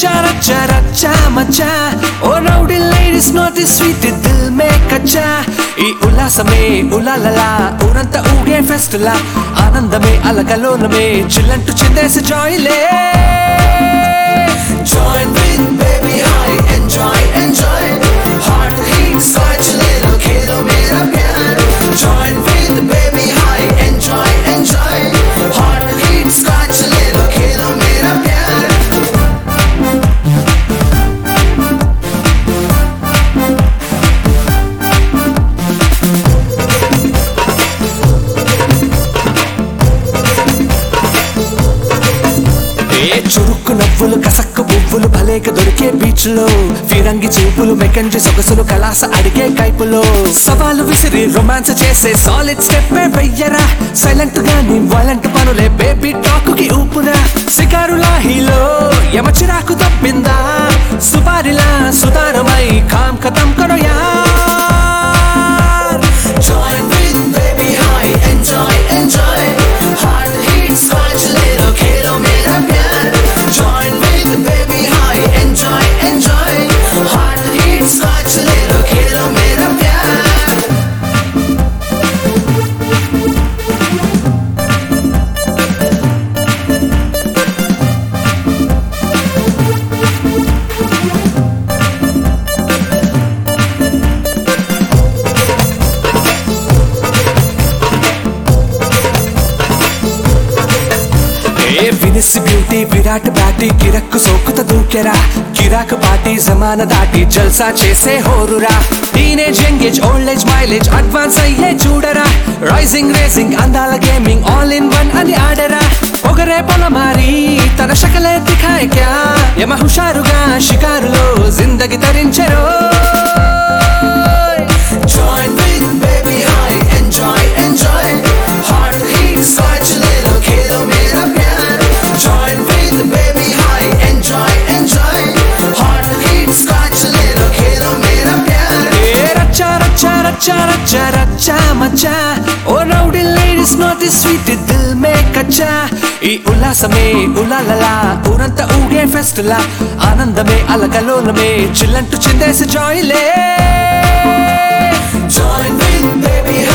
రచ్చా రచ్చా రచ్చా మచ్చా ఓ రౌడీ లేడీస్ నోటి స్వీట్ దిల్ మే కచ్చా ఈ ఉల్లాసమే ఉలాలలా ఊరంతా ఊగే ఫెస్టులా ఆనందమే అలకలోనమే చిల్లంటూ చిందేసి జాయిలే Join with baby high, enjoy, enjoy. Heart beat, scratch a little kilo mera pyar. Join with baby high, enjoy, enjoy. Heart beat, scratch a little kilo mera pyar. ఏ చురుక్కు నవ్వులు కసక్కు పువ్వులు భలేక దొరికే బీచ్ లో ఫిరంగి చూపులు మెకంజి సొగసులు కలాస అడిగే కైపులో సవాలు విసిరి రొమాన్స్ చేసే సాలిడ్ స్టెప్ వెయ్యరా సైలెంట్ గా నీ వాలెంట్ పనులే బేబీ టాక్ కి ఊపురా సికారులా హీలో యమ చిరాకు తప్పిందా సుపారిలా సుతారమై కామ్ ఖతం కరో యార్ Join with baby high, enjoy, enjoy. Heart beat, scratch a little kilo mera pyar. Join with baby high, enjoy, enjoy. Heart beat, scratch a little kilo mera pyar. A Venus beauty Virat బ్యాటీ కిరక్కు సోకుత దూకెరా కిరాక్ party జమాన దాటి జల్సా చేసే హోరురా teenage engage old age mileage advance అయ్యే చూడరా రైజింగ్ రేసింగ్ అందాల గేమింగ్ ఆల్ ఇన్ వన్ అని ఆడరా ఒకరే పొలమారి తన శకలే దిఖాయ్ క్యా యమ హుషారుగా షికారులో జిందగి తరించెరో Join with baby high, enjoy, enjoy. Heart beat, scratch a little kilo mera pyar. Join with baby high, enjoy, enjoy. Heart beat, scratch a little kilo mera pyar. ఏ రచ్చా రచ్చా రచ్చా రచ్చా రచ్చా మచ్చా ఓ రౌడీ లేడీస్ నోటి sweet దిల్ మే కచ్చా ఈ ఉల్లాసమే ఉలాలలా ఊరంతా ఊగే ఫెస్టులా ఆనందమే అలకలోనమే చిల్లంటూ చిందేసి జాయిలే Join with baby